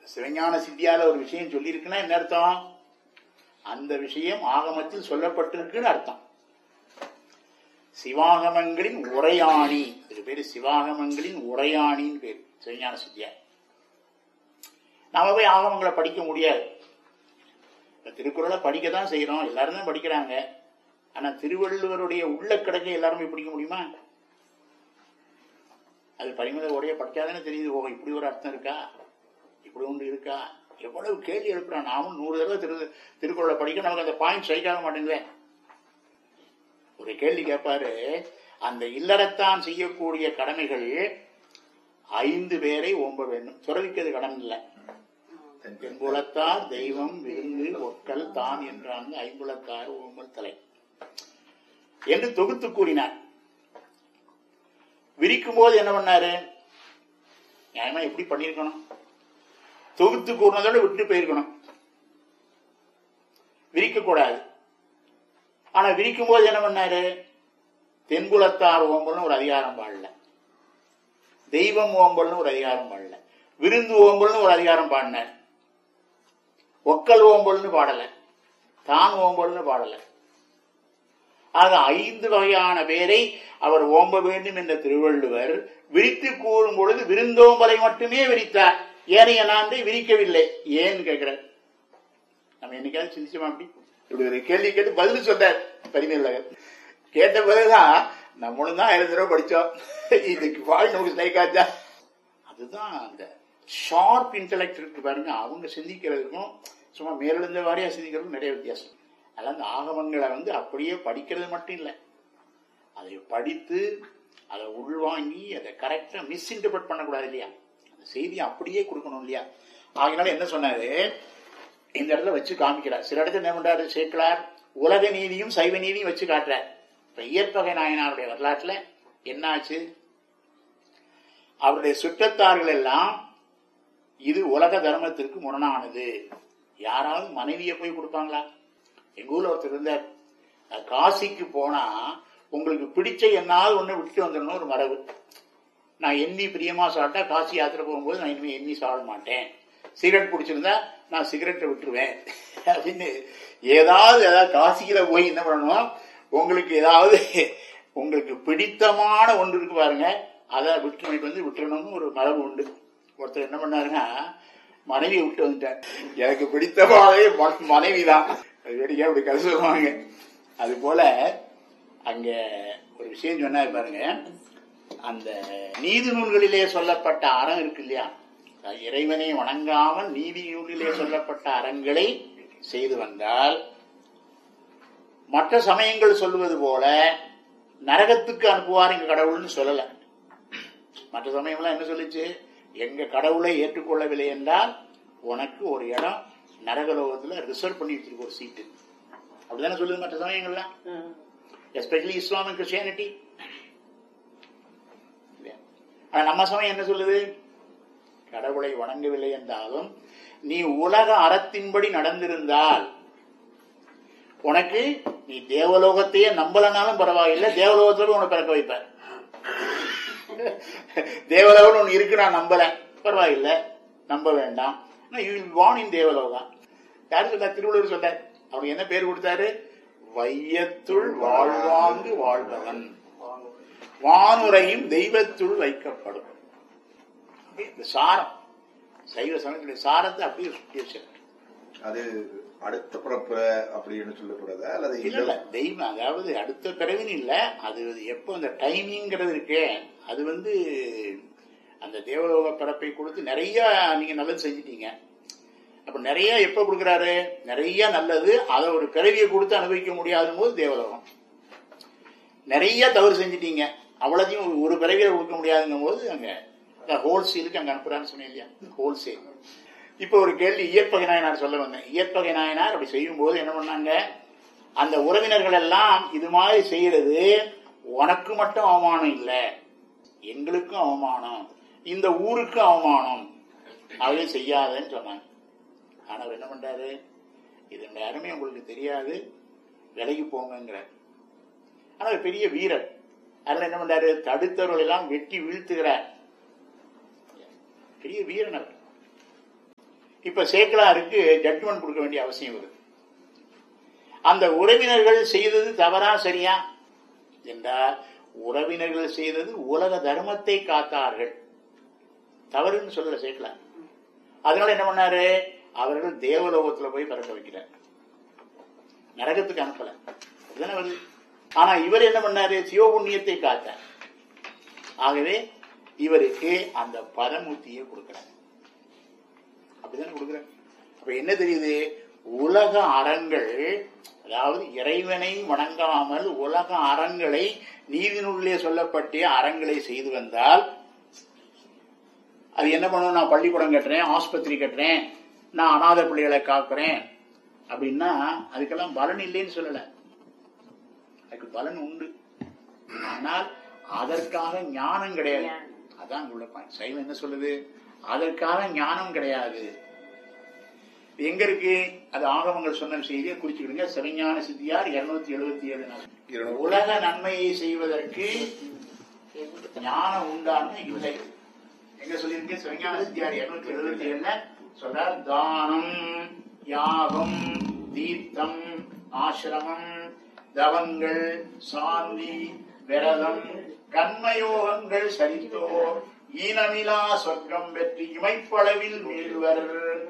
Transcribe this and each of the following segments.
சிவஞான சித்தியால ஒரு விஷயம் சொல்லியிருக்குன்னா என்ன அர்த்தம் அந்த விஷயம் ஆகமத்தில் சொல்லப்பட்டிருக்குன்னு அர்த்தம் சிவாகமங்களின் உரையாணி இது பேரு சிவாகமங்களின் உரையாணின்னு பேரு சிவஞான சித்தியா நாம போய் ஆகமங்களை படிக்க முடியாது இப்ப திருக்குறளை படிக்க தான் செய்யறோம் எல்லாரும் தான் படிக்கிறாங்க ஆனா திருவள்ளுவருடைய உள்ள கிடக்கை எல்லாரும் போய் படிக்க முடியுமா அது பரிமள உடைய படிச்சாதானே தெரியுது ஓ இப்படி ஒரு அர்த்தம் இருக்கா இப்படி ஒன்று இருக்கா எவ்வளவு கேள்வி எழுப்புறான் நாமும் நூறு தடவை திரு திருக்குறளை படிக்க நமக்கு அந்த பாயிண்ட் ஸ்ட்ரைக் ஆக மாட்டேங்குதே ஒரு கேள்வி கேட்பாரு அந்த இல்லறத்தான் செய்யக்கூடிய கடமைகள் ஐந்து பேரை ஓம்ப வேண்டும் துறவிக்கிறது கடன் இல்லை தென்புலத்தார் தெய்வம் விருந்து ஒக்கல் தான் என்றாங்க ஐம்புலத்தார் ஓம்பல் தலை என்று தொகுத்து கூறினார் விரிக்கும் போது என்ன பண்ணாரு நியாயமா எப்படி பண்ணிருக்கணும் தொகுத்து கூறினதோட விட்டு போயிருக்கணும் விரிக்க கூடாது ஆனா விரிக்கும் போது என்ன பண்ணாரு தென்புலத்தார் ஓம்பல்னு ஒரு அதிகாரம் பாடல தெய்வம் ஓம்பல்னு ஒரு அதிகாரம் பாடல விருந்து ஓம்பல்னு ஒரு அதிகாரம் பாடினார் ஒக்கல் ஓம்பல்னு பாடல தான் ஓம்பல்னு பாடல ஆக ஐந்து வகையான பேரை அவர் ஓம்ப வேண்டும் என்ற திருவள்ளுவர் விரித்து கூறும் பொழுது விருந்தோம்பலை மட்டுமே விரித்தார் ஏனைய நான்கை விரிக்கவில்லை ஏன்னு கேட்கிறார் நம்ம என்னைக்காவது சிந்திச்சோமா அப்படி இப்படி ஒரு கேள்வி கேட்டு பதில் சொன்னார் பரிமையழகர் கேட்ட பிறகுதான் நம்மளும் தான் ஆயிரம் தடவை படிச்சோம் இதுக்கு வாழ் நமக்கு ஸ்னைக் ஆச்சா அதுதான் அந்த ஷார்ப் இன்டலெக்ட் இருக்கு பாருங்க அவங்க சிந்திக்கிறதுக்கும் சும்மா மேலெழுந்த வாரியா சிந்திக்கிறதுக்கும் நிறைய வித்தியாசம் அதனால அந்த ஆகமங்களை வந்து அப்படியே படிக்கிறது மட்டும் இல்லை அதை படித்து அதை உள்வாங்கி அதை கரெக்டா மிஸ்இன்டர்பிரட் பண்ணக்கூடாது இல்லையா அந்த செய்தியை அப்படியே கொடுக்கணும் இல்லையா ஆகினால என்ன சொன்னாரு இந்த இடத்துல வச்சு காமிக்கிறார் சில இடத்துல என்ன பண்றாரு சேக்கலார் உலக நீதியும் சைவ நீதியும் வச்சு காட்டுறார் இப்ப இயற்பகை நாயனாருடைய வரலாற்றுல என்னாச்சு அவருடைய சுற்றத்தார்கள் எல்லாம் இது உலக தர்மத்திற்கு முரணானது யாராவது மனைவியை போய் கொடுப்பாங்களா எங்க ஊர்ல ஒருத்தர் இருந்தார் அஹ் காசிக்கு போனா உங்களுக்கு பிடிச்ச என்னாவது ஒண்ணு விட்டுட்டு வந்துடணும் ஒரு மரபு நான் எண்ணி பிரியமா சாப்பிட்டா காசி யாத்திரை போகும்போது நான் இனிமே எண்ணி சாப்பிட மாட்டேன் சிகரெட் பிடிச்சிருந்தா நான் சிகரெட்டை விட்டுருவேன் அப்படின்னு ஏதாவது ஏதாவது காசியில போய் என்ன பண்ணணும் உங்களுக்கு ஏதாவது உங்களுக்கு பிடித்தமான ஒன்று இருக்கு பாருங்க அதை விட்டு வாங்கிட்டு வந்து விட்டுறணும்னு ஒரு மரபு உண்டு ஒருத்தர் என்ன பண்ணாருன்னா மனைவியை விட்டு வந்துட்டார் எனக்கு பிடித்தமாவே மனைவி தான் வேடிக்கை அப்படி கதை சொல்லுவாங்க அது போல அங்க ஒரு விஷயம் சொன்னாரு பாருங்க அந்த நீதி நூல்களிலே சொல்லப்பட்ட அறம் இருக்கு இல்லையா இறைவனை வணங்காமல் நீதி நூலிலே சொல்லப்பட்ட அறங்களை செய்து வந்தால் மற்ற சமயங்கள் சொல்லுவது போல நரகத்துக்கு அனுப்புவார் எங்க கடவுள்னு சொல்லல மற்ற சமயம்லாம் என்ன சொல்லுச்சு எங்க கடவுளை ஏற்றுக்கொள்ளவில்லை என்றால் உனக்கு ஒரு இடம் நரகலோகத்துல ரிசர்வ் பண்ணி வச்சிருக்க ஒரு சீட்டு அப்படிதானே சொல்லுது மற்ற சமயங்கள்லாம் எஸ்பெஷலி இஸ்லாம் அண்ட் கிறிஸ்டியானிட்டி ஆனா நம்ம சமயம் என்ன சொல்லுது கடவுளை வணங்கவில்லை என்றாலும் நீ உலக அறத்தின்படி நடந்திருந்தால் உனக்கு நீ தேவலோகத்தையே நம்பலனாலும் பரவாயில்லை தேவலோகத்தோடு உனக்கு பிறக்க வைப்பேன் தேவலோகம் ஒன்று இருக்கு நான் நம்பல பரவாயில்லை நம்ப வேண்டாம் யூ வில் வான் இன் தேவலோகா யார் சொன்னார் திருவள்ளுவர் சொன்னார் அவனுக்கு என்ன பேர் கொடுத்தாரு வையத்துள் வாழ்வாங்கு வாழ்பவன் வானுரையும் தெய்வத்துள் வைக்கப்படும் இந்த சாரம் சைவ சமயத்துடைய சாரத்தை அப்படியே சுட்டி வச்சிருக்க அது அடுத்த பிறப்பு அப்படின்னு சொல்லக்கூடாதா அல்லது இல்ல இல்ல தெய்வம் அதாவது அடுத்த பிறவின்னு இல்ல அது எப்போ அந்த டைமிங்கிறது இருக்கே அது வந்து அந்த தேவலோக பிறப்பை கொடுத்து நிறைய நீங்க நல்லது செஞ்சிட்டீங்க அப்ப நிறைய எப்ப கொடுக்குறாரு நிறைய நல்லது அதை ஒரு பிறவியை கொடுத்து அனுபவிக்க முடியாத போது தேவலோகம் நிறைய தவறு செஞ்சிட்டீங்க அவ்வளோத்தையும் ஒரு- ஒரு பிறவியை கொடுக்க முடியாதுங்கும் போது அங்க ஹோல்சேலுக்கு அங்க அனுப்புறான்னு சொன்னேன் இல்லையா ஹோல்சேல் இப்போ ஒரு கேள்வி இயற்பகை நாயனார் சொல்ல வந்தேன் இயற்பகை நாயனார் அப்படி செய்யும் போது என்ன பண்ணாங்க அந்த உறவினர்கள் எல்லாம் இது மாதிரி செய்யறது உனக்கு மட்டும் அவமானம் இல்லை எங்களுக்கும் அவமானம் இந்த ஊருக்கும் அவமானம் அவையும் செய்யாதன்னு சொன்னாங்க ஆனா அவர் என்ன பண்றாரு இதனுடைய அருமை உங்களுக்கு தெரியாது விலகி போங்கிறார் ஆனா அவர் பெரிய வீரர் அதுல என்ன பண்றாரு தடுத்தவர்கள் எல்லாம் வெட்டி வீழ்த்துகிறார் பெரிய வீரன் அவர் இப்ப சேக்கலாருக்கு ஜட்ஜ்மெண்ட் கொடுக்க வேண்டிய அவசியம் வருது அந்த உறவினர்கள் செய்தது தவறா சரியா என்றால் உறவினர்கள் செய்தது உலக தர்மத்தை காத்தார்கள் தவறுன்னு சொல்லல சேர்க்கலாம் அதனால என்ன பண்ணாரு அவர்கள் தேவலோகத்துல போய் பிறக்க வைக்கிறார் நரகத்துக்கு அனுப்பல இதுதானே வருது ஆனா இவர் என்ன பண்ணாரு சிவபுண்ணியத்தை காத்தார் ஆகவே இவருக்கு அந்த பரமுத்தியை கொடுக்கிறார் அப்படிதானே கொடுக்கிறார் அப்ப என்ன தெரியுது உலக அறங்கள் அதாவது இறைவனை வணங்காமல் உலக அறங்களை நீதினுள்ளே சொல்லப்பட்ட அறங்களை செய்து வந்தால் அது என்ன பண்ணும் நான் பள்ளிக்கூடம் கட்டுறேன் ஆஸ்பத்திரி கட்டுறேன் நான் அநாத பிள்ளைகளை காக்குறேன் அப்படின்னா அதுக்கெல்லாம் பலன் இல்லைன்னு சொல்லல அதுக்கு பலன் உண்டு ஆனால் அதற்காக ஞானம் கிடையாது அதான் உள்ள பாயிண்ட் சைவம் என்ன சொல்லுது அதற்காக ஞானம் கிடையாது இது எங்க இருக்கு அது ஆகமங்கள் சொன்ன செய்தியை குறிச்சுக்கிடுங்க சிவஞான சித்தியார் இருநூத்தி எழுபத்தி ஏழு இருநூத்தி- உலக நன்மையை செய்வதற்கு ஞானம் உண்டான்னு இல்லை எங்க சொல்லியிருக்கேன் சிவஞான சித்தியார் இருநூத்தி எழுபத்தி ஏழுல சொல்றார் தானம் யாகம் தீர்த்தம் ஆசிரமம் தவங்கள் சாந்தி விரதம் கர்மயோகங்கள் சரித்தோர் ஈனமிலா சொர்க்கம் பெற்று இமைப்பளவில் மீள்வர்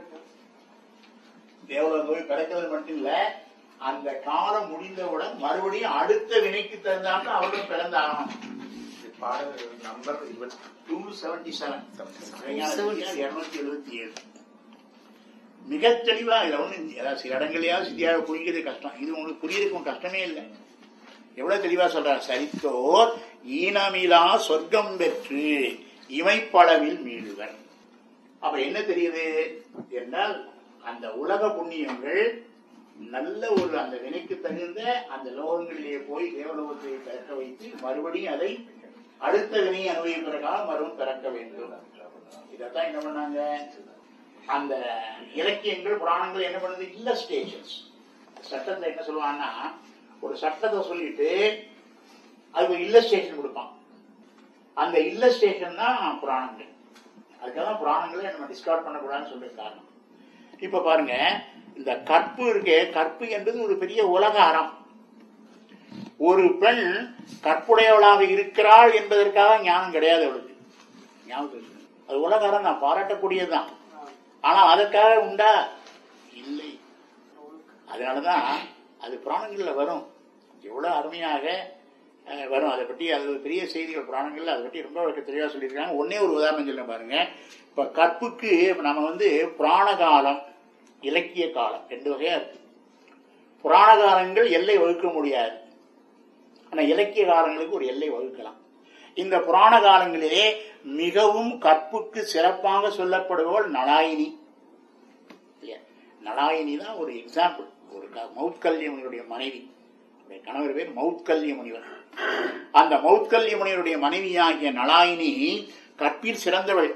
தேவலோகம் போய் பிறக்கிறது மட்டும் இல்ல அந்த காலம் முடிந்தவுடன் மறுபடியும் அடுத்த வினைக்கு தந்தாங்க அவர்களும் பிறந்தாகணும் பாடல் நம்பர் இருபத்தி டூ செவன்டி செவன் இருநூத்தி எழுபத்தி ஏழு மிக தெளிவா இதுல ஒண்ணு அதாவது சில இடங்களையாவது சித்தியாக புரிகிறது கஷ்டம் இது உங்களுக்கு புரியறதுக்கு கஷ்டமே இல்லை எவ்வளவு தெளிவா சொல்றார் சரித்தோர் ஈனமிலா சொர்க்கம் பெற்று இமைப்பளவில் மீளுவர் அப்ப என்ன தெரியுது என்றால் அந்த உலக புண்ணியங்கள் நல்ல ஒரு அந்த வினைக்கு தகுந்த அந்த லோகங்களிலே போய் தேவலோகத்தை பிறக்க வைத்து மறுபடியும் அதை அடுத்த வினையை அனுபவிப்பதற்காக மறுபடியும் பிறக்க வேண்டும் இதைத்தான் என்ன பண்ணாங்க அந்த இலக்கியங்கள் புராணங்கள் என்ன பண்ணுது இல்லஸ்டேஷன்ஸ் சட்டத்தை என்ன சொல்லுவாங்கன்னா ஒரு சட்டத்தை சொல்லிட்டு அதுக்கு இல்லஸ்டேஷன் கொடுப்பான் அந்த இல்லஸ்டேஷன் தான் புராணங்கள் அதுக்காக தான் புராணங்களை நம்ம டிஸ்கார்ட் பண்ணக்கூடாதுன்னு சொல்ற காரணம் இப்ப பாருங்க இந்த கற்பு இருக்கே கற்பு என்பது ஒரு பெரிய உலக அறம் ஒரு பெண் கற்புடையவளாக இருக்கிறாள் என்பதற்காக ஞானம் கிடையாது அவளுக்கு ஞாபகம் இருக்கு. அது உலக அறம் தான் பாராட்டக்கூடியதுதான் ஆனா அதற்காக உண்டா இல்லை அதனாலதான் அது புராணங்கள்ல வரும் எவ்வளவு அருமையாக அஹ், வரும் அதை பற்றி அது ஒரு பெரிய செய்திகள் புராணங்கள்ல அதை பற்றி ரொம்ப அவருக்கு தெளிவா சொல்லியிருக்காங்க ஒன்னே ஒரு உதாரணம் சொல்ல பாருங்க இப்ப கற்புக்கு இப்ப நம்ம வந்து புராண காலம் இலக்கிய காலம் ரெண்டு வகையா இருக்கு புராண காலங்கள் எல்லை வகுக்க முடியாது ஆனா இலக்கிய காலங்களுக்கு ஒரு எல்லை வகுக்கலாம் இந்த புராண காலங்களிலே மிகவும் கற்புக்கு சிறப்பாக சொல்லப்படுபவள் நலாயினி இல்லையா? நலாயினி தான் ஒரு எக்ஸாம்பிள் ஒரு க- மௌத்கல்ய முனிவருடைய மனைவி அவருடைய கணவர் பேர் மௌத்கல்ய முனிவர் அந்த மௌத்கல்ய முனிவருடைய மனைவியாகிய நலாயினி கற்பில் சிறந்தவள்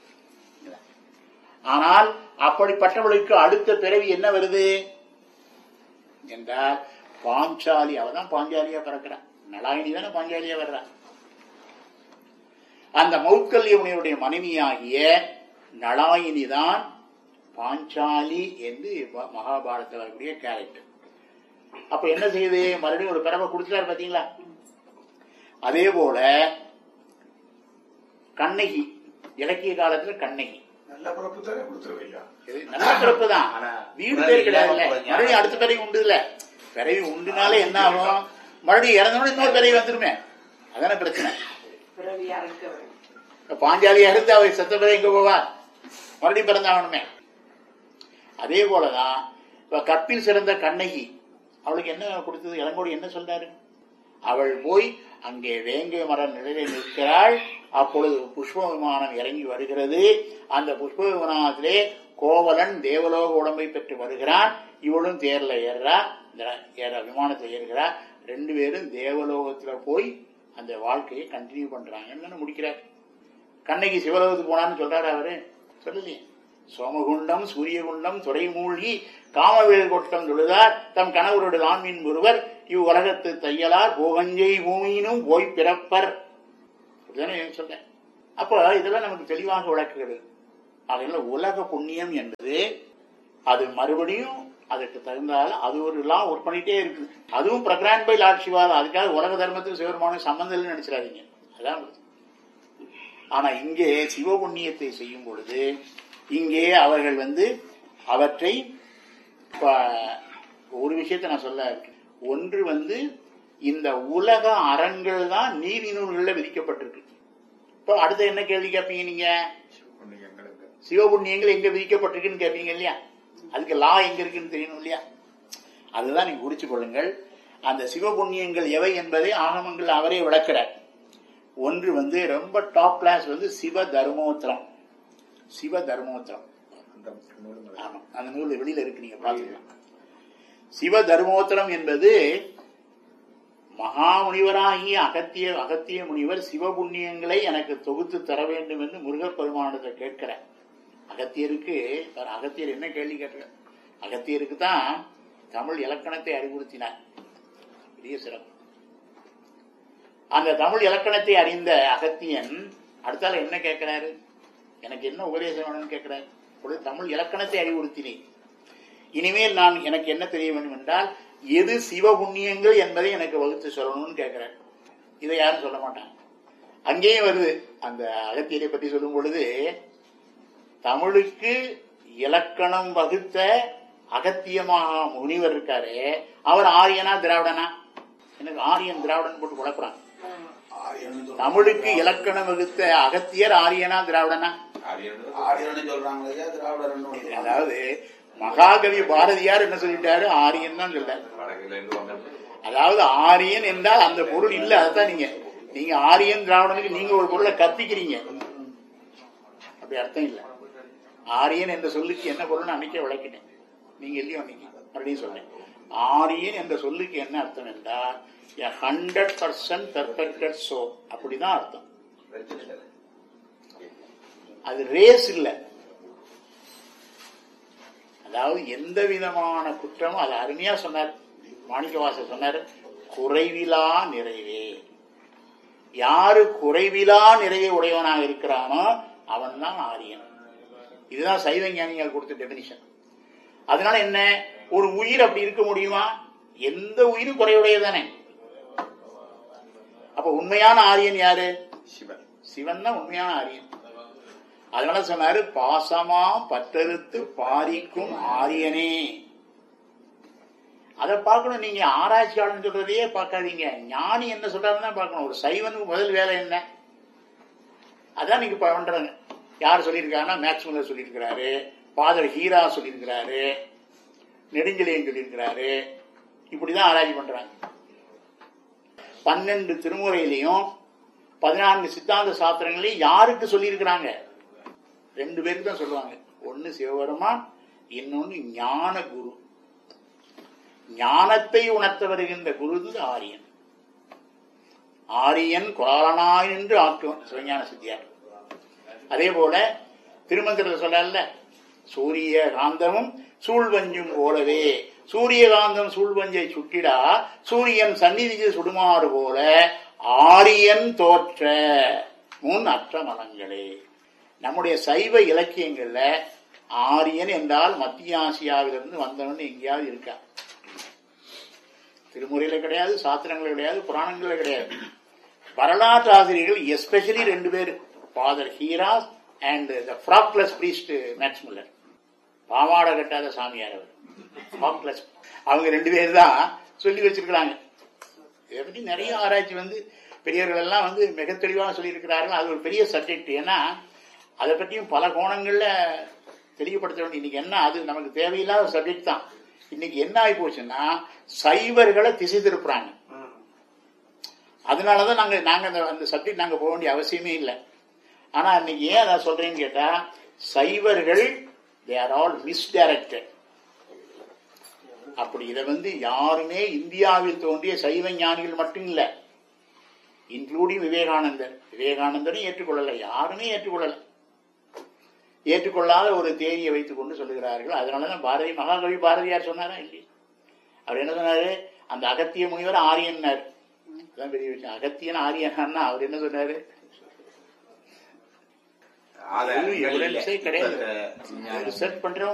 ஆனால் அப்படிப்பட்டவளுக்கு அடுத்த பிறவி என்ன வருது என்றால் பாஞ்சாலி அவ தான் பாஞ்சாலியா பிறக்கிறான் நலாயினி தானே பாஞ்சாலியா வர்றா அந்த மௌத்கல்ய முனிவருடைய மனைவியாகிய நலாயினி தான் பாஞ்சாலி என்று ம- மகாபாரதத்தில் வரக்கூடிய கேரக்டர் அப்ப என்ன செய்யுது மறுபடியும் ஒரு பிறவை கொடுத்துட்டாரு பாத்தீங்களா அதே போல கண்ணகி இலக்கிய காலத்துல கண்ணகி நல்ல பிறப்பு தானே கொடுத்துருவையா இது நல்ல பிறப்பு தான் ஆனா, வீடு பேர் கிடையாதுல்ல பிறவி இல்லாம மறுபடியும் அடுத்த பிறவி உண்டு இல்ல பிறவி உண்டுனாலே என்ன ஆகும் மறுபடியும் இறந்தோட இன்னொரு பிறவி வந்துருமே அதான பிரச்சனை பிறவியா இருக்க வேண்டும் இப்ப பாஞ்சாலியா இருந்து அவர் செத்த பிறகு எங்க போவா மறுபடியும் பிறந்தாகணுமே அதே போலதான் இப்ப கற்பில் சிறந்த கண்ணகி அவளுக்கு என்ன கொடுத்தது இளங்கோடி என்ன சொல்றாரு அவள் போய் அங்கே வேங்கை மர நிலையில் நிற்கிறாள் அப்பொழுது புஷ்ப விமானம் இறங்கி வருகிறது அந்த புஷ்ப விமானத்திலே கோவலன் தேவலோக உடம்பை பெற்று வருகிறான் இவளும் தேர்ல ஏறுறா இந்த ஏற விமானத்தை ஏறுகிறா ரெண்டு பேரும் தேவலோகத்துல போய் அந்த வாழ்க்கையை கண்டினியூ பண்றாங்கன்னு முடிக்கிறார் கண்ணகி சிவலோகத்துக்கு போனான்னு சொல்றாரு அவரு சொல்லலையே சோமகுண்டம் சூரியகுண்டம் துறைமூழ்கி காமவேல் கொட்டம் தொழுதார் தம் கணவரோடு ஆண்மின் ஒருவர் இவ் உலகத்து தையலார் போகஞ்சை பூமியினும் போய் பிறப்பர் அப்படிதானே சொல்றேன் அப்போ இதெல்லாம் நமக்கு தெளிவாக விளக்குகிறது அதனால உலக புண்ணியம் என்பது அது மறுபடியும் அதுக்கு தகுந்தால அது ஒரு எல்லாம் ஒர்க் பண்ணிட்டே இருக்குது அதுவும் பிரக்ரான் பை லார்ட் சிவாதா அதுக்காக உலக தர்மத்துக்கு சிவருமான சம்பந்தம் இல்லைன்னு நினைச்சிடாதீங்க அதான் ஆனா இங்கே சிவ புண்ணியத்தை செய்யும் பொழுது இங்கே அவர்கள் வந்து அவற்றை இப்ப ஒரு விஷயத்தை நான் சொல்ல ஒன்று வந்து இந்த உலக அறங்கள் தான் நீதி நூல்கள்ல விதிக்கப்பட்டிருக்கு இப்ப அடுத்து என்ன கேள்வி கேட்பீங்க நீங்க புண்ணியங்களுக்கு சிவபுண்ணியங்கள் எங்க விதிக்கப்பட்டிருக்குன்னு கேட்பீங்க இல்லையா அதுக்கு லா எங்க இருக்குன்னு தெரியணும் இல்லையா அதுதான் நீங்க குறிச்சு கொள்ளுங்கள் அந்த சிவபுண்ணியங்கள் எவை என்பதை ஆகமங்கள் அவரே விளக்கிறார் ஒன்று வந்து ரொம்ப டாப் கிளாஸ் வந்து சிவ தர்மோத்திரம் சிவ தர்மோத்திரம் அந்த நூலுங்களை ஆமா அந்த நூல் வெளியில இருக்கு நீங்க பாத்துக்கலாம் சிவ தர்மோத்திரம் என்பது மகாமுனிவராகிய அகத்திய அகத்திய முனிவர் சிவபுண்ணியங்களை எனக்கு தொகுத்து தர வேண்டும் என்று முருகப்பெருமானத்தை கேட்கிறார் அகத்தியருக்கு அவர் அகத்தியர் என்ன கேள்வி கேட்கிறார் அகத்தியருக்கு தான் தமிழ் இலக்கணத்தை அறிவுறுத்தினார் பெரிய சிறப்பு அந்த தமிழ் இலக்கணத்தை அறிந்த அகத்தியன் அடுத்தால என்ன கேட்கிறாரு எனக்கு என்ன உபதேசம் வேணும்னு கேட்கிறார் இப்பொழுது தமிழ் இலக்கணத்தை அறிவுறுத்தினேன் இனிமேல் நான் எனக்கு என்ன தெரிய வேண்டும் என்றால் எது சிவ புண்ணியங்கள் என்பதை எனக்கு வகுத்து சொல்லணும்னு கேட்கிறார் இதை யாரும் சொல்ல மாட்டாங்க அங்கேயே வருது அந்த அகத்தியரை பற்றி சொல்லும் பொழுது தமிழுக்கு இலக்கணம் வகுத்த அகத்தியமாக முனிவர் இருக்காரு அவர் ஆரியனா திராவிடனா எனக்கு ஆரியன் திராவிடன் போட்டு குழப்புறாங்க தமிழுக்கு இலக்கணம் வகுத்த அகத்தியர் ஆரியனா திராவிடனா ஆரியர்னு சொல்றாங்க ஐயா திராவிடர்னு சொல்றாங்க. அதாவது மகாகவி பாரதியார் என்ன சொல்லிட்டாரு ஆரியன் தான் சொல்றாரு அதாவது ஆரியன் என்றால் அந்த பொருள் இல்ல அதான் நீங்க நீங்க ஆரியன் திராவிடனுக்கு நீங்க ஒரு பொருளை கற்பிக்கிறீங்க அப்படி அர்த்தம் இல்ல ஆரியன் என்ற சொல்லுக்கு என்ன பொருள் அன்னைக்கே விளக்கிட்டேன் நீங்க இல்லையோ அன்னைக்கு மறுபடியும் சொல்றேன் ஆரியன் என்ற சொல்லுக்கு என்ன அர்த்தம் என்றால் ஹண்ட்ரட் பர்சன்ட் பெர்ஃபெக்டட் சோ அப்படிதான் அர்த்தம் அது ரேஸ் இல்ல அதாவது எந்த விதமான குற்றமும் அது அருமையா சொன்னார் மாணிக்கவாசர் சொன்னார் குறைவிலா நிறைவே யாரு குறைவிலா நிறைவே உடையவனாக இருக்கிறானோ அவன் தான் ஆரியன் இதுதான் சைவ ஞானிகள் கொடுத்த டெபினிஷன் அதனால என்ன ஒரு உயிர் அப்படி இருக்க முடியுமா எந்த உயிரும் குறைவுடையதானே அப்ப உண்மையான ஆரியன் யாரு சிவன் சிவன் தான் உண்மையான ஆரியன் அதனால சொன்னாரு பாசமா பற்றறுத்து பாரிக்கும் ஆரியனே அதை பார்க்கணும் நீங்க ஆராய்ச்சியாளன் சொல்றதையே பார்க்காதீங்க ஞானி என்ன சொல்றாருன்னு தான் பார்க்கணும் ஒரு சைவனுக்கு முதல் வேலை என்ன அதான் நீங்க இப்ப பண்றாங்க யார் சொல்லியிருக்காங்கன்னா மேக்ஸ்முல்லர் சொல்லியிருக்கிறாரு பாதர் ஹீரா சொல்லியிருக்கிறாரு நெடுஞ்செழியன் சொல்லியிருக்கிறாரு இப்படிதான் ஆராய்ச்சி பண்றாங்க பன்னெண்டு திருமுறையிலையும் பதினான்கு சித்தாந்த சாஸ்திரங்களையும் யாருக்கு சொல்லியிருக்கிறாங்க ரெண்டு பேருக்கு தான் சொல்லுவாங்க ஒன்னு சிவபெருமான் இன்னொன்னு ஞான குரு ஞானத்தை உணர்த்த வருகின்ற குரு வந்து ஆரியன் ஆரியன் குராலனாய் நின்று ஆக்குவன் சிவஞான சித்தியார் அதே போல திருமந்திரத்தை சொல்லல சூரிய காந்தமும் சூழ்வஞ்சும் போலவே சூரியகாந்தம் சூழ்வஞ்சை சுட்டிடா சூரியன் சந்நிதிக்கு சுடுமாறு போல ஆரியன் தோற்ற முன் அற்ற மலங்களே நம்முடைய சைவ இலக்கியங்கள்ல ஆரியன் என்றால் மத்திய ஆசியாவிலிருந்து வந்தவன் எங்கேயாவது இருக்கா திருமுறையில கிடையாது சாத்திரங்கள் கிடையாது புராணங்கள்ல கிடையாது வரலாற்று ஆசிரியர்கள் எஸ்பெஷலி ரெண்டு பேர் father Heras and the frockless priest Max Muller பாவாடை கட்டாத சாமியார் அவர் ஃப்ராக்லஸ் அவங்க ரெண்டு பேர் தான் சொல்லி வச்சிருக்கிறாங்க இதை பற்றி நிறைய ஆராய்ச்சி வந்து பெரியவர்கள் எல்லாம் வந்து மிக தெளிவாக சொல்லியிருக்கிறார்கள் அது ஒரு பெரிய சப்ஜெக்ட் ஏன்னா அதை பற்றியும் பல கோணங்கள்ல தெளிவுபடுத்த வேண்டிய இன்னைக்கு என்ன அது நமக்கு தேவையில்லாத சப்ஜெக்ட் தான் இன்னைக்கு என்ன ஆகி போச்சுன்னா சைவர்களை திசை திருப்புறாங்க அதனாலதான் நாங்க நாங்க அந்த அந்த சப்ஜெக்ட் நாங்க போக வேண்டிய அவசியமே இல்லை ஆனா இன்னைக்கு ஏன் அதை சொல்றேன்னு கேட்டா சைவர்கள் தே ஆர் ஆல் மிஸ்டைரக்டட் அப்படி இதை வந்து யாருமே இந்தியாவில் தோன்றிய சைவ ஞானிகள் மட்டும் இல்ல இன்க்ளூடிங் விவேகானந்தர் விவேகானந்தரும் ஏற்றுக்கொள்ளல யாருமே ஏற்றுக்கொள்ளல ஏற்றுக்கொள்ளாத ஒரு தேதியை வைத்துக் கொண்டு சொல்லுகிறார்கள் அதனாலதான் பாரதி மகாகவி பாரதியார் சொன்னாரா இல்லையா அவர் என்ன சொன்னாரு அந்த அகத்திய முனிவர் ஆரியன்னார் அதான் பெரிய விஷயம் அகத்தியன் ஆரியனா அவர் என்ன சொன்னாரு ஆதாரங்கள் இல்ல. எவிடன்ஸே கிடையாது புத்தகத்தை, ரிசர்ச் பண்றவங்க